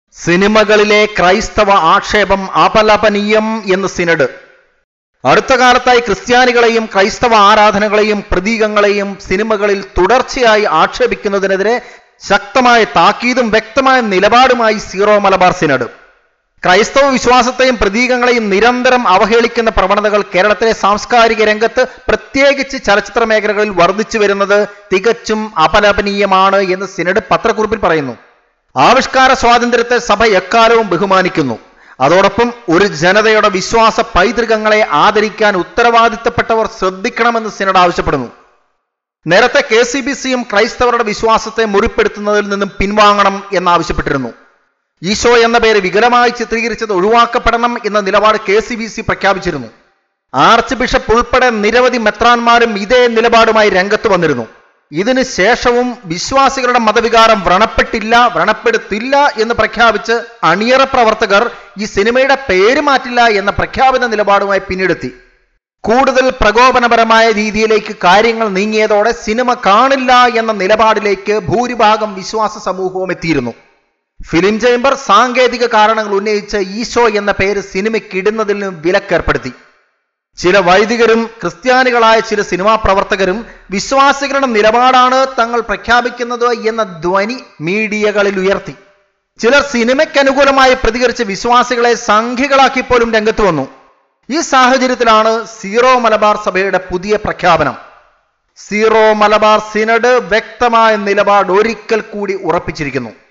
സിനിമകളിലെ ക്രൈസ്തവ ആക്ഷേപം അപലപനീയം എന്ന് സിനഡ് അടുത്ത കാലത്തായി ക്രിസ്ത്യാനികളെയും ക്രൈസ്തവ ആരാധനകളെയും പ്രതീകങ്ങളെയും സിനിമകളിൽ തുടർച്ചയായി ആക്ഷേപിക്കുന്നതിനെതിരെ ശക്തമായ താക്കീതും വ്യക്തമായ നിലപാടുമായി സീറോ മലബാർ സിനഡ് ക്രൈസ്തവ വിശ്വാസത്തെയും പ്രതീകങ്ങളെയും നിരന്തരം അവഹേളിക്കുന്ന പ്രവണതകൾ കേരളത്തിലെ സാംസ്കാരിക രംഗത്ത് പ്രത്യേകിച്ച് ചലച്ചിത്ര മേഖലകളിൽ വർദ്ധിച്ചു വരുന്നത് തികച്ചും അപലപനീയമാണ് എന്ന് സിനഡ് പത്രക്കുറിപ്പിൽ പറയുന്നു ആവിഷ്കാര സ്വാതന്ത്ര്യത്തെ സഭ എക്കാലവും ബഹുമാനിക്കുന്നു അതോടൊപ്പം ഒരു ജനതയുടെ വിശ്വാസ പൈതൃകങ്ങളെ ആദരിക്കാൻ ഉത്തരവാദിത്തപ്പെട്ടവർ ശ്രദ്ധിക്കണമെന്ന് സിനഡ് ആവശ്യപ്പെടുന്നു നേരത്തെ കെ സി ബി സിയും ക്രൈസ്തവരുടെ വിശ്വാസത്തെ മുറിപ്പെടുത്തുന്നതിൽ നിന്നും പിൻവാങ്ങണം എന്നാവശ്യപ്പെട്ടിരുന്നു ഈശോ എന്ന പേര് വികലമായി ചിത്രീകരിച്ചത് ഒഴിവാക്കപ്പെടണം എന്ന നിലപാട് കെ സി ബി സി പ്രഖ്യാപിച്ചിരുന്നു ആർച്ച് ബിഷപ്പ് ഉൾപ്പെടെ നിരവധി മെത്രാന്മാരും ഇതേ നിലപാടുമായി രംഗത്ത് വന്നിരുന്നു ഇതിന് ശേഷവും വിശ്വാസികളുടെ മതവികാരം വ്രണപ്പെട്ടില്ല വ്രണപ്പെടുത്തില്ല എന്ന് പ്രഖ്യാപിച്ച് അണിയറ പ്രവർത്തകർ ഈ സിനിമയുടെ പേര് മാറ്റില്ല എന്ന പ്രഖ്യാപിത നിലപാടുമായി പിന്നിടെത്തി കൂടുതൽ പ്രകോപനപരമായ രീതിയിലേക്ക് കാര്യങ്ങൾ നീങ്ങിയതോടെ സിനിമ കാണില്ല എന്ന നിലപാടിലേക്ക് ഭൂരിഭാഗം വിശ്വാസ സമൂഹവും എത്തിയിരുന്നു ഫിലിം ചേംബർ സാങ്കേതിക കാരണങ്ങൾ ഉന്നയിച്ച് ഈശോ എന്ന പേര് സിനിമയ്ക്ക് ഇടുന്നതിന് വിലക്കേർപ്പെടുത്തി ചില വൈദികരും ക്രിസ്ത്യാനികളായ ചില സിനിമാ പ്രവർത്തകരും വിശ്വാസികളുടെ നിലപാടാണ് തങ്ങൾ പ്രഖ്യാപിക്കുന്നത് എന്ന ധ്വനി മീഡിയകളിൽ ഉയർത്തി ചിലർ സിനിമയ്ക്ക് അനുകൂലമായി പ്രതികരിച്ച് വിശ്വാസികളെ സംഖ്യകളാക്കി പോലും രംഗത്ത് വന്നു ഈ സാഹചര്യത്തിലാണ് സീറോ മലബാർ സഭയുടെ പുതിയ പ്രഖ്യാപനം സീറോ മലബാർ സിനഡ് വ്യക്തമായ നിലപാട് ഒരിക്കൽ കൂടി ഉറപ്പിച്ചിരിക്കുന്നു